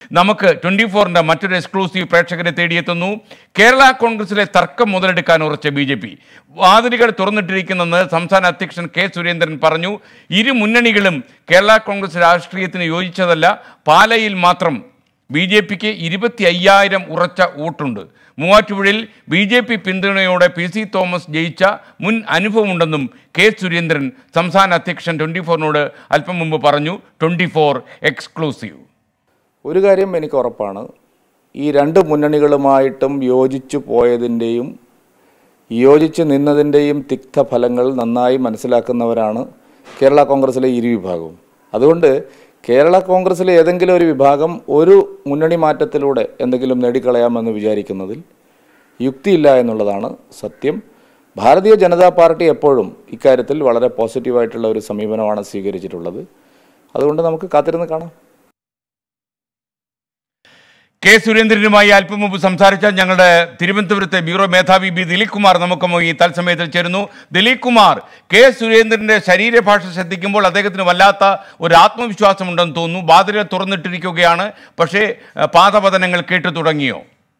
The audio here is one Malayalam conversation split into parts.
നമുക്ക് ട്വന്റി ഫോറിന്റെ മറ്റൊരു എക്സ്ക്ലൂസീവ് പ്രേക്ഷകരെ തേടിയെത്തുന്നു കേരള കോൺഗ്രസിലെ തർക്കം മുതലെടുക്കാൻ ഉറച്ച ബി ജെ പി വാതിലുകൾ തുറന്നിട്ടിരിക്കുന്നെന്ന് സംസ്ഥാന അധ്യക്ഷൻ കെ സുരേന്ദ്രൻ പറഞ്ഞു ഇരു മുന്നണികളും കേരള കോൺഗ്രസ് രാഷ്ട്രീയത്തിന് യോജിച്ചതല്ല പാലയിൽ മാത്രം ബി ജെ പിക്ക് ഇരുപത്തി അയ്യായിരം ഉറച്ച വോട്ടുണ്ട് മൂവാറ്റുപുഴയിൽ ബി ജെ പി പിന്തുണയോടെ പി സി തോമസ് ജയിച്ച മുൻ അനുഭവമുണ്ടെന്നും കെ സുരേന്ദ്രൻ സംസ്ഥാന അധ്യക്ഷൻ ട്വന്റി ഫോറിനോട് അല്പം മുമ്പ് പറഞ്ഞു ട്വന്റി ഫോർ എക്സ്ക്ലൂസീവ് ഒരു കാര്യം എനിക്ക് ഉറപ്പാണ് ഈ രണ്ട് മുന്നണികളുമായിട്ടും യോജിച്ചു പോയതിൻ്റെയും യോജിച്ച് നിന്നതിൻ്റെയും തിക്തഫലങ്ങൾ നന്നായി മനസ്സിലാക്കുന്നവരാണ് കേരള കോൺഗ്രസിലെ ഇരു വിഭാഗവും അതുകൊണ്ട് കേരള കോൺഗ്രസിലെ ഏതെങ്കിലും ഒരു വിഭാഗം ഒരു മുന്നണി മാറ്റത്തിലൂടെ എന്തെങ്കിലും നേടിക്കളയാമെന്ന് വിചാരിക്കുന്നതിൽ യുക്തിയില്ല എന്നുള്ളതാണ് സത്യം ഭാരതീയ ജനതാ പാർട്ടി എപ്പോഴും ഇക്കാര്യത്തിൽ വളരെ പോസിറ്റീവായിട്ടുള്ള ഒരു സമീപനമാണ് സ്വീകരിച്ചിട്ടുള്ളത് അതുകൊണ്ട് നമുക്ക് കാത്തിരുന്ന് കാണാം കെ സുരേന്ദ്രനുമായി അല്പം മുമ്പ് സംസാരിച്ച ഞങ്ങളുടെ തിരുവനന്തപുരത്തെ ബ്യൂറോ മേധാവി ബി ദിലീപ് കുമാർ നമുക്കും ഈ തത്സമയത്തിൽ ചേരുന്നു ദിലീപ് കുമാർ കെ സുരേന്ദ്രന്റെ ശരീരഭാഷ ശ്രദ്ധിക്കുമ്പോൾ അദ്ദേഹത്തിന് വല്ലാത്ത ഒരു ആത്മവിശ്വാസമുണ്ടെന്ന് തോന്നുന്നു ബാതിര തുറന്നിട്ടിരിക്കുകയാണ് പക്ഷേ അഹ്, പാദപതനങ്ങൾ കേട്ടു തുടങ്ങിയോ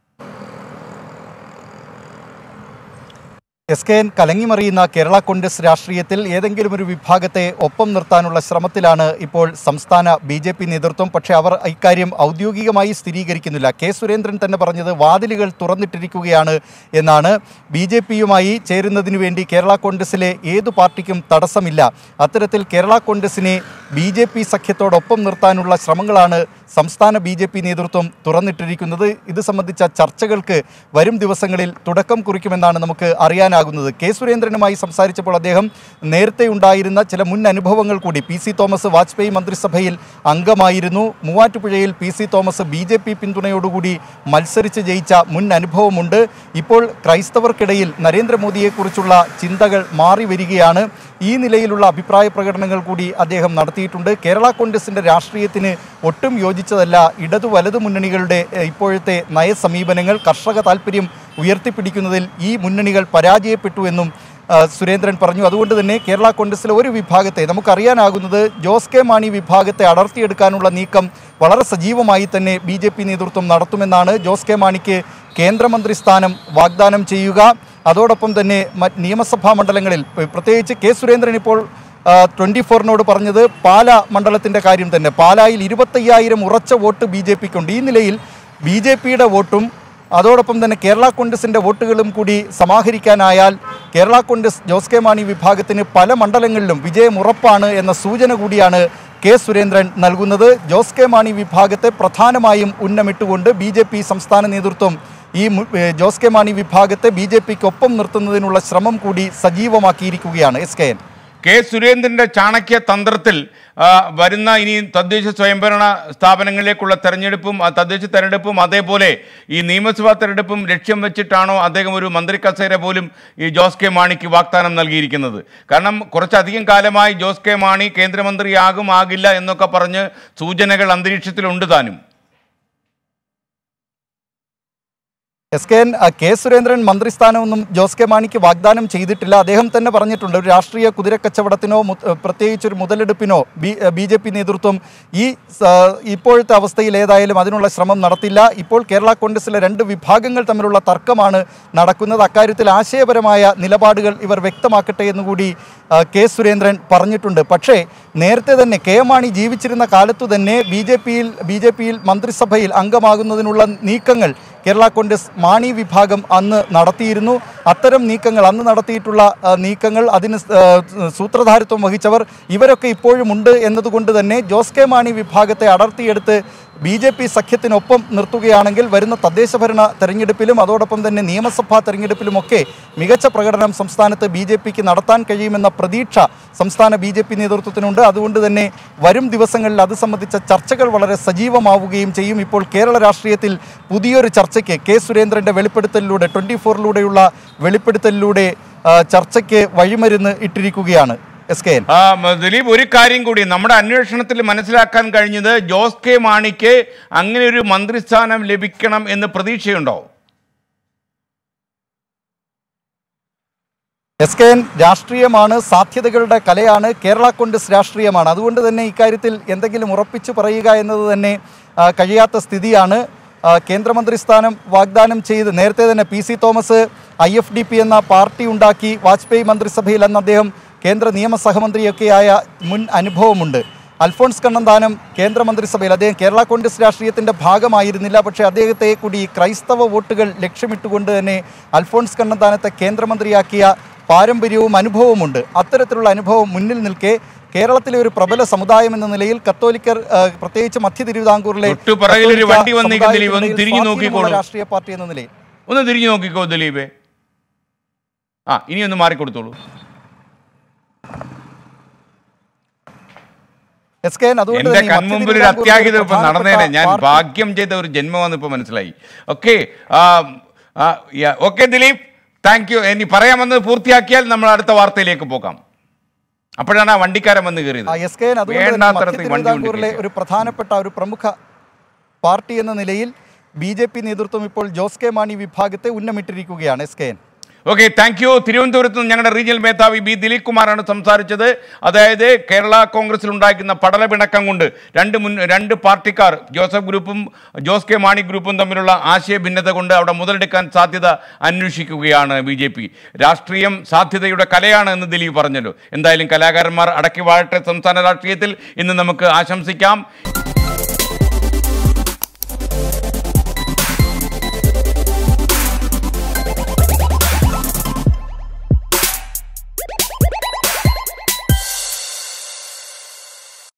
എസ് കെ എൻ കലങ്ങിമറിയുന്ന കേരള കോൺഗ്രസ് രാഷ്ട്രീയത്തിൽ ഏതെങ്കിലും ഒരു വിഭാഗത്തെ ഒപ്പം നിർത്താനുള്ള ശ്രമത്തിലാണ് ഇപ്പോൾ സംസ്ഥാന ബി ജെ പി നേതൃത്വം പക്ഷേ അവർ ഇക്കാര്യം ഔദ്യോഗികമായി സ്ഥിരീകരിക്കുന്നില്ല കെ സുരേന്ദ്രൻ തന്നെ പറഞ്ഞത് വാതിലുകൾ തുറന്നിട്ടിരിക്കുകയാണ് എന്നാണ് ബി ജെ പിയുമായി ചേരുന്നതിന് വേണ്ടി കേരള കോൺഗ്രസിലെ ഏതു പാർട്ടിക്കും തടസ്സമില്ല അത്തരത്തിൽ കേരള കോൺഗ്രസിനെ ബി ജെ പി സഖ്യത്തോടൊപ്പം നിർത്താനുള്ള ശ്രമങ്ങളാണ് സംസ്ഥാന ബി ജെ പി നേതൃത്വം തുറന്നിട്ടിരിക്കുന്നത് ഇത് സംബന്ധിച്ച ചർച്ചകൾക്ക് വരും ദിവസങ്ങളിൽ തുടക്കം കുറിക്കുമെന്നാണ് നമുക്ക് അറിയാനാകുന്നത് കെ സുരേന്ദ്രനുമായി സംസാരിച്ചപ്പോൾ അദ്ദേഹം നേരത്തെ ഉണ്ടായിരുന്ന ചില മുൻ അനുഭവങ്ങൾ കൂടി പി സി തോമസ് വാജ്പേയി മന്ത്രിസഭയിൽ അംഗമായിരുന്നു മൂവാറ്റുപുഴയിൽ P C Thomas B J P പിന്തുണയോടുകൂടി മത്സരിച്ച് ജയിച്ച മുൻ അനുഭവമുണ്ട് ഇപ്പോൾ ക്രൈസ്തവർക്കിടയിൽ നരേന്ദ്രമോദിയെക്കുറിച്ചുള്ള ചിന്തകൾ മാറി വരികയാണ് ഈ നിലയിലുള്ള അഭിപ്രായ പ്രകടനങ്ങൾ കൂടി അദ്ദേഹം നടത്തിയിട്ടുണ്ട് കേരള കോൺഗ്രസിൻ്റെ രാഷ്ട്രീയത്തിന് ഒട്ടും യോജിച്ചതല്ല ഇടതു വലതു മുന്നണികളുടെ എഹ്, ഇപ്പോഴത്തെ നയസമീപനങ്ങൾ കർഷക താല്പര്യം ഉയർത്തിപ്പിടിക്കുന്നതിൽ ഈ മുന്നണികൾ പരാജയപ്പെട്ടു എന്നും ആ, സുരേന്ദ്രൻ പറഞ്ഞു അതുകൊണ്ട് തന്നെ കേരള കോൺഗ്രസിലെ ഒരു വിഭാഗത്തെ നമുക്കറിയാനാകുന്നത് ജോസ് കെ മാണി വിഭാഗത്തെ അടർത്തിയെടുക്കാനുള്ള നീക്കം വളരെ സജീവമായി തന്നെ ബി ജെ പി നേതൃത്വം നടത്തുമെന്നാണ് ജോസ് കെ മാണിക്ക് കേന്ദ്രമന്ത്രി സ്ഥാനം വാഗ്ദാനം ചെയ്യുക അതോടൊപ്പം തന്നെ മറ്റ് നിയമസഭാ മണ്ഡലങ്ങളിൽ പ്ര- പ്രത്യേകിച്ച് കെ സുരേന്ദ്രൻ ഇപ്പോൾ ട്വൻറ്റി ഫോറിനോട് പറഞ്ഞത് പാല മണ്ഡലത്തിൻ്റെ കാര്യം തന്നെ പാലായിൽ ഇരുപത്തയ്യായിരം ഉറച്ച വോട്ട് ബി ജെ പിക്കുണ്ട് ഈ നിലയിൽ ബി ജെ പിയുടെ വോട്ടും അതോടൊപ്പം തന്നെ കേരള കോൺഗ്രസിൻ്റെ വോട്ടുകളും കൂടി സമാഹരിക്കാനായാൽ കേരള കോൺഗ്രസ് ജോസ് കെ മാണി വിഭാഗത്തിന് പല മണ്ഡലങ്ങളിലും വിജയം ഉറപ്പാണ് എന്ന സൂചന കൂടിയാണ് കെ സുരേന്ദ്രൻ നൽകുന്നത് ജോസ് കെ മാണി വിഭാഗത്തെ പ്രധാനമായും ഉന്നമിട്ടുകൊണ്ട് ബി ജെ പി സംസ്ഥാന നേതൃത്വം ഈ മു- ഏ, ജോസ് കെ മാണി വിഭാഗത്തെ ബി ജെ പിക്കൊപ്പം നിർത്തുന്നതിനുള്ള ശ്രമം കൂടി സജീവമാക്കിയിരിക്കുകയാണ് എസ് കെ എൻ കെ സുരേന്ദ്രന്റെ ചാണക്യ തന്ത്രത്തിൽ ആ, വരുന്ന ഇനി തദ്ദേശ സ്വയംഭരണ സ്ഥാപനങ്ങളിലേക്കുള്ള തെരഞ്ഞെടുപ്പും ആ, തദ്ദേശ തെരഞ്ഞെടുപ്പും അതേപോലെ ഈ നിയമസഭാ തെരഞ്ഞെടുപ്പും ലക്ഷ്യം വെച്ചിട്ടാണോ അദ്ദേഹം ഒരു മന്ത്രി കസേര പോലും ഈ ജോസ് കെ മാണിക്ക് വാഗ്ദാനം നൽകിയിരിക്കുന്നത് കാരണം കുറച്ചധികം കാലമായി ജോസ് കെ മാണി കേന്ദ്രമന്ത്രിയാകും ആകില്ല എന്നൊക്കെ പറഞ്ഞ് സൂചനകൾ അന്തരീക്ഷത്തിലുണ്ട് താനും എസ് കെ എൻ അ, കെ സുരേന്ദ്രൻ മന്ത്രിസ്ഥാനമൊന്നും ജോസ് കെ മാണിക്ക് വാഗ്ദാനം ചെയ്തിട്ടില്ല അദ്ദേഹം തന്നെ പറഞ്ഞിട്ടുണ്ട് ഒരു രാഷ്ട്രീയ കുതിരക്കച്ചവടത്തിനോ മു- പ്രത്യേകിച്ച് ഒരു മുതലെടുപ്പിനോ ബി ബി ജെ പി നേതൃത്വം ഈ സ- ഇപ്പോഴത്തെ അവസ്ഥയിൽ ഏതായാലും അതിനുള്ള ശ്രമം നടത്തില്ല ഇപ്പോൾ കേരള കോൺഗ്രസിലെ രണ്ട് വിഭാഗങ്ങൾ തമ്മിലുള്ള തർക്കമാണ് നടക്കുന്നത് അക്കാര്യത്തിൽ ആശയപരമായ നിലപാടുകൾ ഇവർ വ്യക്തമാക്കട്ടെ എന്നുകൂടി ആ, കെ സുരേന്ദ്രൻ പറഞ്ഞിട്ടുണ്ട് പക്ഷേ നേരത്തെ തന്നെ കെ എം മാണി ജീവിച്ചിരുന്ന കാലത്തു തന്നെ ബി ജെ പിയിൽ ബി ജെ പിയിൽ മന്ത്രിസഭയിൽ അംഗമാകുന്നതിനുള്ള നീക്കങ്ങൾ കേരള കോൺഗ്രസ് മാണി വിഭാഗം അന്ന് നടത്തിയിരുന്നു അത്തരം നീക്കങ്ങൾ അന്ന് നടത്തിയിട്ടുള്ള ആ, നീക്കങ്ങൾ അതിന് സ്- ആ, സൂത്രധാരിത്വം വഹിച്ചവർ ഇവരൊക്കെ ഇപ്പോഴും ഉണ്ട് എന്നതുകൊണ്ട് തന്നെ ജോസ് കെ മാണി വിഭാഗത്തെ അടർത്തിയെടുത്ത് ബി ജെ പി സഖ്യത്തിനൊപ്പം നിർത്തുകയാണെങ്കിൽ വരുന്ന തദ്ദേശഭരണ തെരഞ്ഞെടുപ്പിലും അതോടൊപ്പം തന്നെ നിയമസഭാ തെരഞ്ഞെടുപ്പിലുമൊക്കെ മികച്ച പ്രകടനം സംസ്ഥാനത്ത് ബി ജെ പിക്ക് നടത്താൻ കഴിയുമെന്ന പ്രതീക്ഷ സംസ്ഥാന ബി ജെ പി നേതൃത്വത്തിനുണ്ട് അതുകൊണ്ട് തന്നെ വരും ദിവസങ്ങളിൽ അത് സംബന്ധിച്ച ചർച്ചകൾ വളരെ സജീവമാവുകയും ചെയ്യും ഇപ്പോൾ കേരള രാഷ്ട്രീയത്തിൽ പുതിയൊരു ചർച്ചയ്ക്ക് കെ സുരേന്ദ്രൻ്റെ വെളിപ്പെടുത്തലിലൂടെ ട്വൻറ്റി ഫോറിലൂടെയുള്ള വെളിപ്പെടുത്തലിലൂടെ ആ, ചർച്ചയ്ക്ക് വഴിമരുന്ന് ഇട്ടിരിക്കുകയാണ് എസ് കെ എൻ ആ, മ, ദിലീപ് ഒരു കാര്യം കൂടി നമ്മുടെ അന്വേഷണത്തിൽ മനസ്സിലാക്കാൻ കഴിഞ്ഞത് ജോസ് കെ മാണിക്ക് അങ്ങനെ ഒരു മന്ത്രിസ്ഥാനം ലഭിക്കണം എന്ന് പ്രതീക്ഷയുണ്ടോ എസ് കെ എൻ രാഷ്ട്രീയമാണ് സാധ്യതകളുടെ കലയാണ് കേരള കോൺഗ്രസ് രാഷ്ട്രീയമാണ് അതുകൊണ്ട് തന്നെ ഇക്കാര്യത്തിൽ എന്തെങ്കിലും ഉറപ്പിച്ചു പറയുക എന്നത് തന്നെ ആ, കഴിയാത്ത സ്ഥിതിയാണ് ആ, കേന്ദ്രമന്ത്രി സ്ഥാനം വാഗ്ദാനം ചെയ്ത് നേരത്തെ തന്നെ P C Thomas I F D P എന്ന പാർട്ടി ഉണ്ടാക്കി വാജ്പേയി മന്ത്രിസഭയിൽ അന്ന് അദ്ദേഹം കേന്ദ്ര നിയമസഹമന്ത്രിയൊക്കെയായ മുൻ അനുഭവമുണ്ട് അൽഫോൺസ് കണ്ണന്താനം കേന്ദ്രമന്ത്രിസഭയിൽ അദ്ദേഹം കേരള കോൺഗ്രസ് രാഷ്ട്രീയത്തിൻ്റെ ഭാഗമായിരുന്നില്ല പക്ഷേ അദ്ദേഹത്തെ കൂടി ഈ ക്രൈസ്തവ വോട്ടുകൾ ലക്ഷ്യമിട്ടുകൊണ്ട് തന്നെ അൽഫോൺസ് കണ്ണന്താനത്തെ കേന്ദ്രമന്ത്രിയാക്കിയ പാരമ്പര്യവും അനുഭവമുണ്ട് അത്തരത്തിലുള്ള അനുഭവം മുന്നിൽ നിൽക്കെ കേരളത്തിലെ ഒരു പ്രബല സമുദായം എന്ന നിലയിൽ കത്തോലിക്കർ ആ, പ്രത്യേകിച്ച് മധ്യ തിരുവിതാംകൂറിലെ തൊട്ടു പുറകിലൊരു കത്തോലിക്ക വണ്ടി വന്നിരിക്കുന്നു ദിലീപ്. ഒന്ന് സമുദായത്തിനിടയിൽ തിരിഞ്ഞു സ്വാധീനമുള്ള നോക്കിക്കോളൂ. രാഷ്ട്രീയ പാർട്ടി എന്ന നിലയിൽ ഒന്ന് തിരിഞ്ഞു നോക്കിക്കോ ദിലീപേ ആ ഇനി ഒന്ന് മാറിക്കൊടുത്തോളൂ എസ് കെ എൻ അതുകൊണ്ട് എന്റെ തന്നെ ഈ മധ്യ കൺമുമ്പിൽ ഒരു തിരുവിതാംകൂറിലെ അത്യാഹിതം ഇപ്പൊ പ്രധാനപ്പെട്ട നടന്നേനെ ഞാൻ പാർട്ടി- ഭാഗ്യം ചെയ്ത ഒരു ജന്മമാണെന്ന് ഇപ്പൊ മനസ്സിലായി okay okay Dileep thank you ഇനി പറയാമെന്നത് പൂർത്തിയാക്കിയാൽ നമ്മൾ അടുത്ത വാർത്തയിലേക്ക് പോകാം അപ്പോഴാണ് ആ വണ്ടിക്കാരൻ വന്ന് കയറിയത് ആ, എസ് കെ എൻ അതുകൊണ്ട് തന്നെ വേണ്ടാത്ത മധ്യ തരത്തിൽ വണ്ടി തിരുവിതാംകൂറിലെ കൊണ്ടിരിക്കുക. ഒരു പ്രധാനപ്പെട്ട ഒരു പ്രമുഖ പാർട്ടി എന്ന നിലയിൽ ബി ജെ പി നേതൃത്വം ഇപ്പോൾ ജോസ് കെ മാണി വിഭാഗത്തെ ഉന്നമിട്ടിരിക്കുകയാണ് S K N okay thank you തിരുവനന്തപുരത്ത് നിന്ന് ഞങ്ങളുടെ റീജിയണൽ മേധാവി ബി ദിലീപ് കുമാറാണ് സംസാരിച്ചത് അതായത് കേരള കോൺഗ്രസിൽ ഉണ്ടായിരിക്കുന്ന പടലപിണക്കം കൊണ്ട് രണ്ട് മുൻ രണ്ട് പാർട്ടിക്കാർ ജോസഫ് ഗ്രൂപ്പും ജോസ് കെ മാണി ഗ്രൂപ്പും തമ്മിലുള്ള ആശയ ഭിന്നത കൊണ്ട് അവിടെ മുതലെടുക്കാൻ സാധ്യത അന്വേഷിക്കുകയാണ് ബി ജെ പി രാഷ്ട്രീയം സാധ്യതയുടെ കലയാണ് എന്ന് ദിലീപ് പറഞ്ഞല്ലോ എന്തായാലും കലാകാരന്മാർ അടക്കി വാഴട്ടെ സംസ്ഥാന രാഷ്ട്രീയത്തിൽ ഇന്ന് നമുക്ക് ആശംസിക്കാം